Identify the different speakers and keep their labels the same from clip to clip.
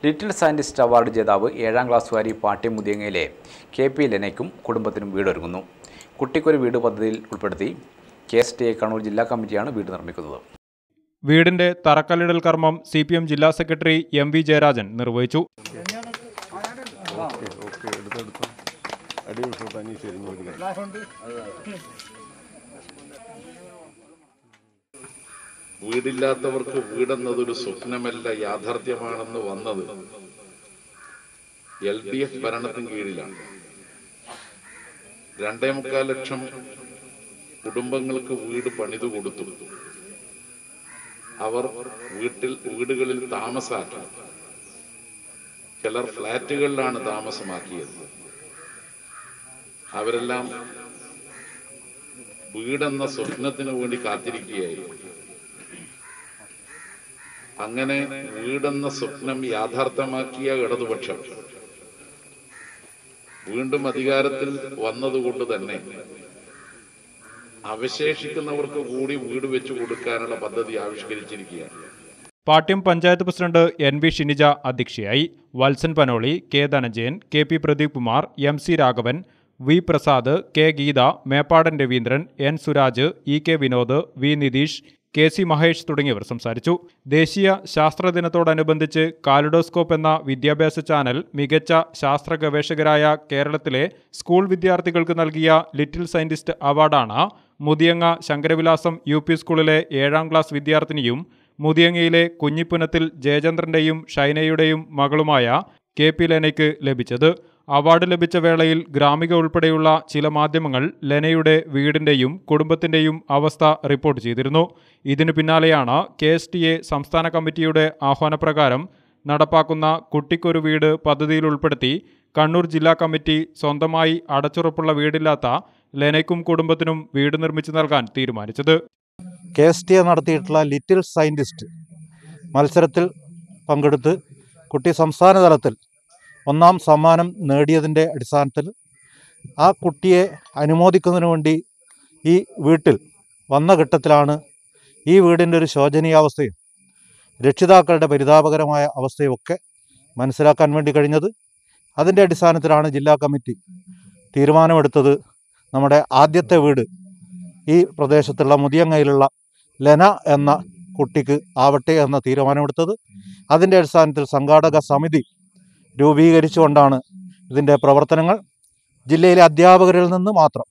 Speaker 1: little scientist award ജേതാവ് ഏഴാം ക്ലാസ്സുകാരി പാട്യം മുതിയങ്ങയിലെ കെ പി ലെനയ്ക്കും കുടുംബത്തിനും വീടൊരുങ്ങുന്നു കുട്ടിക്കൊരു വീട് പദ്ധതിയിൽ ഉൾപ്പെടുത്തി K S T A Kannur ജില്ലാ കമ്മിറ്റിയാണ് വീട് നിർമ്മിക്കുന്നത്
Speaker 2: വീടിന്റെ തറക്കല്ലിടൽ കർമ്മം സി പി എം ജില്ലാ സെക്രട്ടറി എം വി ജയരാജൻ നിർവഹിച്ചു
Speaker 3: വീടില്ലാത്തവർക്ക് വീടെന്നതൊരു സ്വപ്നമല്ല യാഥാർത്ഥ്യമാണെന്ന് വന്നത് എൽ ഡി എഫ് ഭരണത്തിന് കീഴിലാണ് രണ്ടേ മുക്കാൽ ലക്ഷം കുടുംബങ്ങൾക്ക് വീട് പണിതു കൊടുത്തു അവർ വീട്ടിൽ വീടുകളിൽ താമസാക്കി ചിലർ ഫ്ലാറ്റുകളിലാണ് താമസമാക്കിയത് അവരെല്ലാം വീടെന്ന സ്വപ്നത്തിന് വേണ്ടി കാത്തിരിക്കുകയായിരുന്നു അങ്ങനെ വീടെന്ന സ്വപ്നം യാഥാർത്ഥ്യമാക്കിയ ഇടതുപക്ഷം വീണ്ടും അധികാരത്തിൽ വന്നതുകൊണ്ട് തന്നെ അവശേഷിക്കുന്നവർക്ക് കൂടി വീട് വെച്ചു കൊടുക്കാനുള്ള പദ്ധതി ആവിഷ്കരിച്ചിരിക്കുകയാണ്
Speaker 2: Pattiam panchayat president N V Shinija അധ്യക്ഷയായി Valsan Panoli K Dhanajayan K P Pradeep Kumar M C Raghavan V Prasad K Geetha Meppadan Raveendran N Suraj E K Vinod V Nitheesh K C Mahesh തുടങ്ങിയവർ സംസാരിച്ചു ദേശീയ ശാസ്ത്ര ദിനത്തോടനുബന്ധിച്ച് കാലിഡോസ്കോപ്പ് എന്ന വിദ്യാഭ്യാസ ചാനൽ മികച്ച ശാസ്ത്ര ഗവേഷകരായ കേരളത്തിലെ സ്കൂൾ വിദ്യാർത്ഥികൾക്ക് നൽകിയ ലിറ്റിൽ സയന്റിസ്റ്റ് അവാർഡാണ് മുതിയങ്ങ ശങ്കരവിലാസം യു പി സ്കൂളിലെ ഏഴാം ക്ലാസ് വിദ്യാർത്ഥിനിയും മുതിയങ്ങയിലെ കുഞ്ഞിപ്പുനത്തിൽ ജയചന്ദ്രന്റെയും ഷൈനയുടെയും മകളുമായ കെ പി ലെനയ്ക്ക് ലഭിച്ചത് അവാർഡ് ലഭിച്ച വേളയിൽ ഗ്രാമിക ഉൾപ്പെടെയുള്ള ചില മാധ്യമങ്ങൾ ലെനയുടെ വീടിന്റെയും കുടുംബത്തിന്റെയും അവസ്ഥ റിപ്പോർട്ട് ചെയ്തിരുന്നു ഇതിനു പിന്നാലെയാണ് കെ എസ് ടി എ സംസ്ഥാന കമ്മിറ്റിയുടെ ആഹ്വാനപ്രകാരം നടപ്പാക്കുന്ന കുട്ടിക്കൊരു വീട് പദ്ധതിയിൽ ഉൾപ്പെടുത്തി കണ്ണൂർ ജില്ലാ കമ്മിറ്റി സ്വന്തമായി അടച്ചുറപ്പുള്ള വീടില്ലാത്ത ലെനയ്ക്കും കുടുംബത്തിനും വീട് നിർമ്മിച്ചു നൽകാൻ തീരുമാനിച്ചത്
Speaker 4: കെ എസ് ടി എ നടത്തിയിട്ടുള്ള ലിറ്റിൽ സയൻറ്റിസ്റ്റ് മത്സരത്തിൽ പങ്കെടുത്ത് കുട്ടി സംസ്ഥാന തലത്തിൽ ഒന്നാം സമ്മാനം നേടിയതിൻ്റെ അടിസ്ഥാനത്തിൽ ആ കുട്ടിയെ അനുമോദിക്കുന്നതിന് വേണ്ടി ഈ വീട്ടിൽ വന്ന ഘട്ടത്തിലാണ് ഈ വീടിൻ്റെ ഒരു ശോചനീയാവസ്ഥയും രക്ഷിതാക്കളുടെ പരിതാപകരമായ അവസ്ഥയുമൊക്കെ മനസ്സിലാക്കാൻ വേണ്ടി കഴിഞ്ഞത് അതിൻ്റെ അടിസ്ഥാനത്തിലാണ് ജില്ലാ കമ്മിറ്റി തീരുമാനമെടുത്തത് നമ്മുടെ ആദ്യത്തെ വീട് ഈ പ്രദേശത്തുള്ള മുതിയങ്ങയിലുള്ള ലെന എന്ന കുട്ടിക്ക് ആവട്ടെ എന്ന തീരുമാനമെടുത്തത് അതിൻ്റെ അടിസ്ഥാനത്തിൽ സംഘാടക സമിതി രൂപീകരിച്ചുകൊണ്ടാണ് ഇതിൻ്റെ പ്രവർത്തനങ്ങൾ ജില്ലയിലെ അധ്യാപകരിൽ നിന്ന് മാത്രം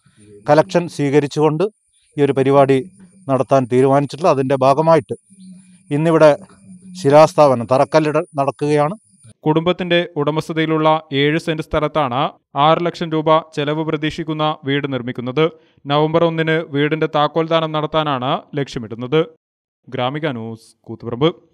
Speaker 4: കലക്ഷൻ സ്വീകരിച്ചുകൊണ്ട് ഈ ഒരു പരിപാടി നടത്താൻ തീരുമാനിച്ചിട്ടുള്ളത് അതിൻ്റെ ഭാഗമായിട്ട് ഇന്നിവിടെ ശിലാസ്ഥാപനം തറക്കല്ലിടൽ നടക്കുകയാണ്
Speaker 2: കുടുംബത്തിന്റെ ഉടമസ്ഥതയിലുള്ള ഏഴ് സെന്റ് സ്ഥലത്താണ് ആറ് ലക്ഷം രൂപ ചെലവ് പ്രതീക്ഷിക്കുന്ന വീട് നിർമ്മിക്കുന്നത് നവംബർ ഒന്നിന് വീടിന്റെ താക്കോൽദാനം നടത്താനാണ് ലക്ഷ്യമിടുന്നത് ഗ്രാമിക ന്യൂസ് കൂത്തുപറമ്പ്